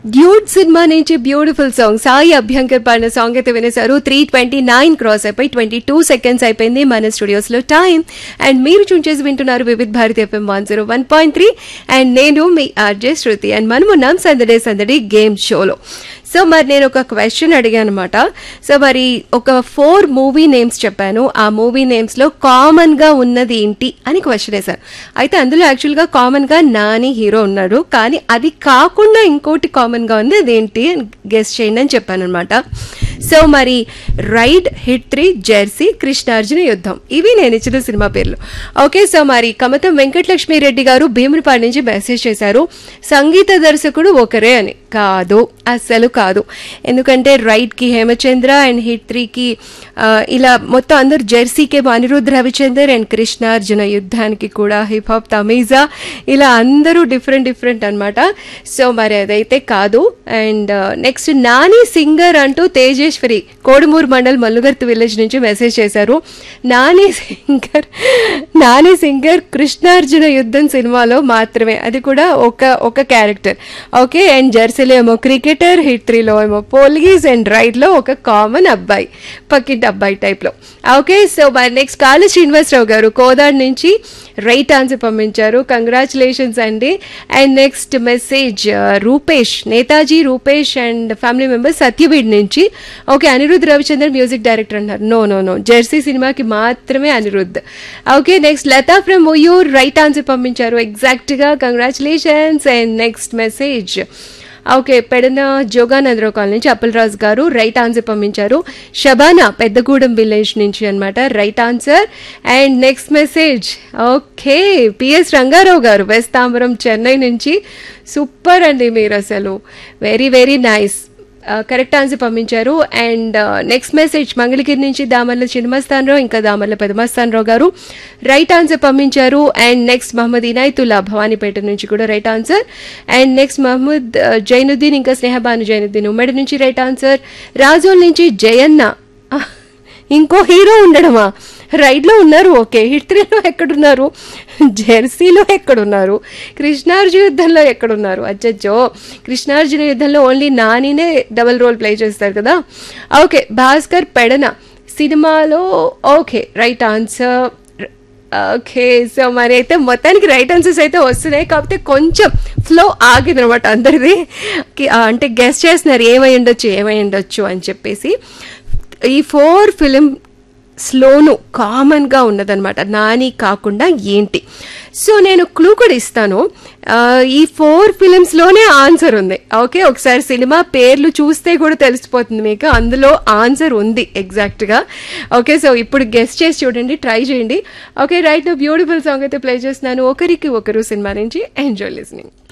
dude సినిమా నుంచి beautiful song Sai Abhyankar పాడిన సాంగ్ అయితే వినేశారు త్రీ ట్వంటీ నైన్ క్రాస్ అయిపోయి ట్వంటీ టూ సెకండ్స్ అయిపోయింది మన స్టూడియోస్ లో టైం అండ్ మీరు చూన్ చేసి వింటున్నారు Vividh Bharati FM one zero one point three and నేను మీ ఆర్జే శృతి అండ్ మనం ఉన్నాం సందడే సందడి గేమ్ షోలో సో మరి నేను ఒక క్వశ్చన్ అడిగాను అనమాట సో మరి ఒక ఫోర్ మూవీ నేమ్స్ చెప్పాను ఆ మూవీ నేమ్స్లో కామన్గా ఉన్నది ఏంటి అని క్వశ్చన్ వేశాను అయితే అందులో యాక్చువల్గా కామన్గా నాని హీరో ఉన్నాడు కానీ అది కాకుండా ఇంకోటి కామన్గా ఉంది అదేంటి గెస్ట్ చేయండి అని చెప్పాను అనమాట సో మరి Raid HIT three Jersey Krishnarjuna Yuddham ఇవి నేను ఇచ్చిన సినిమా పేర్లు ఓకే సో మరి కమతం వెంకటలక్ష్మి రెడ్డి గారు భీమునిపాడు నుంచి మెసేజ్ చేశారు సంగీత దర్శకుడు ఒకరే అని కాదు అస్సలు కాదు ఎందుకంటే రైట్కి హేమచంద్ర అండ్ హిట్ త్రీకి ఇలా మొత్తం అందరు జెర్సీకి అనిరుద్ధ్ రవిచందర్ అండ్ కృష్ణార్జున యుద్ధానికి కూడా హిప్ హాప్ తమీజా ఇలా అందరూ డిఫరెంట్ డిఫరెంట్ అనమాట సో మరి అదైతే కాదు అండ్ నెక్స్ట్ నాని సింగర్ అంటూ తేజేశ్వరి కోడుమూరు మండల్ మల్లుగర్తి విలేజ్ నుంచి మెసేజ్ చేశారు నాని సింగర్ నాని సింగర్ కృష్ణార్జున యుద్ధం సినిమాలో మాత్రమే అది కూడా ఒక ఒక క్యారెక్టర్ ఓకే అండ్ జెర్సీలో ఏమో క్రికెటర్ హిట్ త్రీలో ఏమో పోలీస్ అండ్ రైట్లో ఒక కామన్ అబ్బాయి పక్కింటి అబ్బాయి టైప్లో ఓకే సో మరి నెక్స్ట్ కాళీ శ్రీనివాసరావు గారు కోదాడ్ నుంచి రైట్ ఆన్సర్ పంపించారు కంగ్రాచులేషన్స్ అండి and next message Rupesh Netaji Rupesh and family members Satyavedu నుంచి okay Anirudh Ravichandran music director అన్నారు నో నో నో జెర్సీ సినిమాకి మాత్రమే Anirudh okay next Latha from Mayur right answer పంపించారు ఎగ్జాక్ట్గా congratulations and next message okay Pedana Joganandarao colony నుంచి అప్పలరాజు గారు రైట్ ఆన్సర్ పంపించారు షబానా పెద్దగూడెం విలేజ్ నుంచి అనమాట right answer and next message okay PS Rangarao garu west Tambaram Chennai నుంచి సూపర్ అండి మీరు అసలు very very nice correct answer పంపించారు అండ్ నెక్స్ట్ మెసేజ్ మంగళగిరి నుంచి దామర్ల చిన్నమస్తానరావు ఇంకా దామర్ల పెదమస్తానరావు గారు రైట్ ఆన్సర్ పంపించారు అండ్ నెక్స్ట్ మహమ్మద్ ఇనాయతుల్లా భవానీపేట నుంచి కూడా right answer and next Mohammed Zainuddin ఇంకా స్నేహబాను జైనుద్దీన్ ఉమ్మడి నుంచి రైట్ ఆన్సర్ రాజోల్ నుంచి జయన్న ఇంకో హీరో ఉండడమా రైడ్లో ఉన్నారు ఓకే హిట్ త్రీలో ఎక్కడున్నారు జెర్సీలో ఎక్కడున్నారు కృష్ణార్జున యుద్ధంలో ఎక్కడున్నారు అచ్చచ్చో కృష్ణార్జున యుద్ధంలో ఓన్లీ నానినే డబల్ రోల్ ప్లే చేస్తారు కదా ఓకే భాస్కర్ పెడన సినిమాలో okay right answer okay so మరి అయితే మొత్తానికి రైట్ ఆన్సర్స్ అయితే వస్తున్నాయి కాకపోతే కొంచెం ఫ్లో ఆగింది అనమాట అందరిది అంటే గెస్ట్ చేస్తున్నారు ఏమై ఉండొచ్చు ఏమై ఉండొచ్చు అని చెప్పేసి ఈ ఫోర్ ఫిలిం స్లోను కామన్గా ఉన్నదనమాట నాని కాకుండా ఏంటి సో నేను క్లూ కూడా ఇస్తాను ఈ ఫోర్ ఫిలిమ్స్లోనే ఆన్సర్ ఉంది ఓకే ఒకసారి సినిమా పేర్లు చూస్తే కూడా తెలిసిపోతుంది మీకు అందులో ఆన్సర్ ఉంది ఎగ్జాక్ట్గా ఓకే సో ఇప్పుడు గెస్ట్ చేసి చూడండి ట్రై చేయండి ఓకే రైట్ బ్యూటిఫుల్ సాంగ్ అయితే ప్లే చేస్తున్నాను ఒకరికి ఒకరు సినిమా నుంచి ఎంజాయ్ లిస్నింగ్